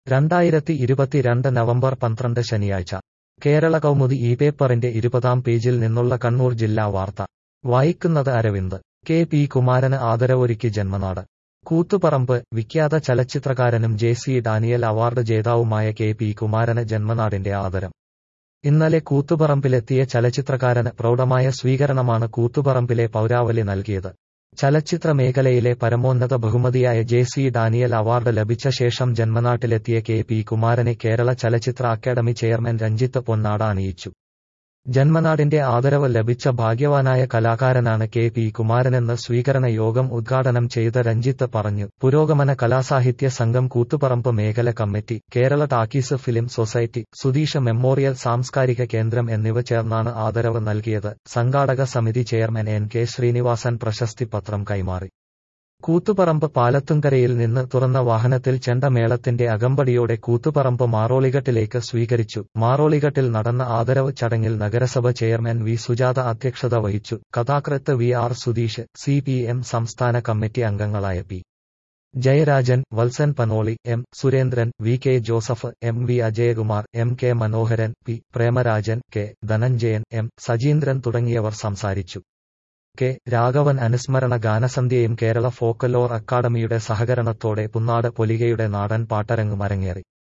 രണ്ടായിരത്തി ഇരുപത്തിരണ്ട് നവംബർ പന്ത്രണ്ട് ശനിയാഴ്ച കേരള കൗമുദി ഈ പേപ്പറിന്റെ ഇരുപതാം പേജിൽ നിന്നുള്ള കണ്ണൂർ ജില്ലാ വാർത്ത വായിക്കുന്നത് അരവിന്ദ് കെ പി കുമാരന് ആദരവൊരുക്കി ജന്മനാട് കൂത്തുപറമ്പ് വിഖ്യാത ചലച്ചിത്രകാരനും ജെ സി ഡാനിയൽ അവാർഡ് ജേതാവുമായ കെ പി കുമാരന് ജന്മനാടിന്റെ ആദരം ഇന്നലെ കൂത്തുപറമ്പിലെത്തിയ ചലച്ചിത്രകാരന് പ്രൗഢമായ സ്വീകരണമാണ് കൂത്തുപറമ്പിലെ പൗരാവലി നൽകിയത് ചലച്ചിത്ര മേഖലയിലെ പരമോന്നത ബഹുമതിയായ ജെ സി ഡാനിയൽ അവാർഡ് ലഭിച്ച ശേഷം ജന്മനാട്ടിലെത്തിയ കെ പി കുമാരനെ കേരള ചലച്ചിത്ര അക്കാദമി ചെയർമാൻ രഞ്ജിത്ത് പൊന്നാട അണിയിച്ചു ജന്മനാടിന്റെ ആദരവ് ലഭിച്ച ഭാഗ്യവാനായ കലാകാരനാണ് കെ പി കുമാരനെന്ന് സ്വീകരണ യോഗം ഉദ്ഘാടനം ചെയ്ത രഞ്ജിത്ത് പറഞ്ഞു പുരോഗമന കലാസാഹിത്യ സംഘം കൂത്തുപറമ്പ് മേഖല committee Kerala talkies film society Sudheesh memorial സാംസ്കാരിക കേന്ദ്രം എന്നിവ ചേർന്നാണ് ആദരവ് നൽകിയത് സംഘാടക സമിതി ചെയർമാൻ എൻ കെ ശ്രീനിവാസൻ പ്രശസ്തി പത്രം കൈമാറി കൂത്തുപറമ്പ് പാലത്തുങ്കരയിൽ നിന്ന് തുറന്ന വാഹനത്തിൽ ചെണ്ടമേളത്തിന്റെ അകമ്പടിയോടെ കൂത്തുപറമ്പ് മാറോളിഘട്ടിലേക്ക് സ്വീകരിച്ചു മാറോളിഘട്ടിൽ നടന്ന ആദരവ് ചടങ്ങിൽ നഗരസഭ ചെയർമാൻ വി സുജാത അധ്യക്ഷത വഹിച്ചു കഥാകൃത്ത് V R Sudheesh C P M സംസ്ഥാന കമ്മിറ്റി അംഗങ്ങളായ P Jayarajan Valsan Panoli M Surendran V K Joseph M V Ajayakumar M K Manoharan P Premarajan K Dhananjayan M Sajeendran തുടങ്ങിയവർ സംസാരിച്ചു കെ രാഘവൻ അനുസ്മരണ ഗാനസന്ധ്യയും കേരള ഫോക്കലോർ അക്കാദമിയുടെ സഹകരണത്തോടെ പുന്നാട് പൊലികയുടെ നാടൻ പാട്ടരങ്ങും അരങ്ങേറി